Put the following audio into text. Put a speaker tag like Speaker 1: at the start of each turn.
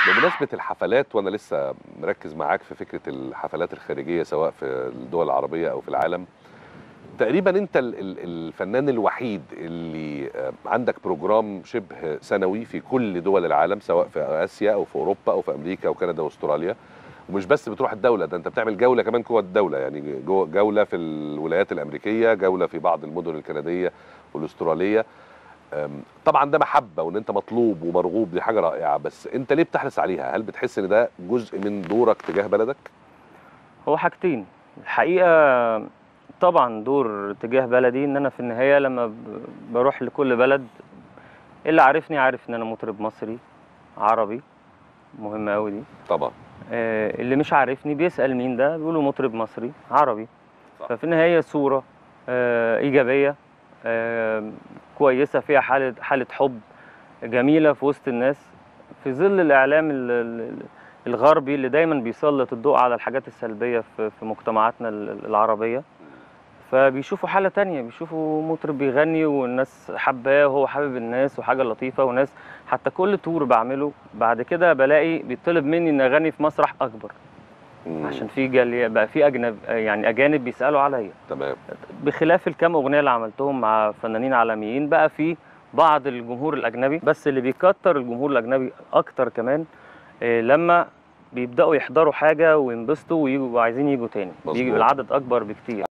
Speaker 1: بمناسبة الحفلات وأنا لسه مركز معاك في فكرة الحفلات الخارجية سواء في الدول العربية أو في العالم تقريبا أنت ال- ال- الفنان الوحيد اللي آه، عندك بروجرام شبه سنوي في كل دول العالم سواء في آسيا أو في أوروبا أو في أمريكا أو كندا وأستراليا ومش بس بتروح الدولة ده أنت بتعمل جولة كمان جوه الدولة يعني جو- جولة في الولايات الأمريكية جولة في بعض المدن الكندية والأسترالية أم، طبعا ده محبه وان انت مطلوب ومرغوب دي حاجه رائعه بس انت ليه بتحرص عليها هل بتحس ان ده جزء من دورك تجاه بلدك
Speaker 2: هو حاجتين الحقيقه طبعا دور تجاه بلدي ان انا في النهايه لما ب- بروح لكل بلد اللي عارفني عارف ان انا مطرب مصري عربي مهمه قوي دي
Speaker 1: طبعا
Speaker 2: آه، اللي مش عارفني بيسال مين ده بيقولوا مطرب مصري عربي
Speaker 1: صح.
Speaker 2: ففي النهايه صوره آه، ايجابيه آه، كويسه فيها حاله حاله حب جميله في وسط الناس في ظل الاعلام ال- ال- الغربي اللي دايما بيسلط الضوء على الحاجات السلبيه في في مجتمعاتنا ال- العربيه فبيشوفوا حاله تانية بيشوفوا مطرب بيغني والناس حباه وهو حابب الناس وحاجه لطيفه وناس حتى كل تور بعمله بعد كده بلاقي بيطلب مني ان اغني في مسرح اكبر
Speaker 1: مم،
Speaker 2: عشان في جالية بقى في اجنب يعني اجانب بيسالوا عليا
Speaker 1: تمام
Speaker 2: بخلاف الكام اغنيه اللي عملتهم مع فنانين عالميين بقى في بعض الجمهور الاجنبي بس اللي بيكتر الجمهور الاجنبي اكتر كمان إيه، لما بيبداوا يحضروا حاجه وينبسطوا ويجوا عايزين يجوا تاني
Speaker 1: مظبوط.
Speaker 2: بيجي العدد اكبر بكتير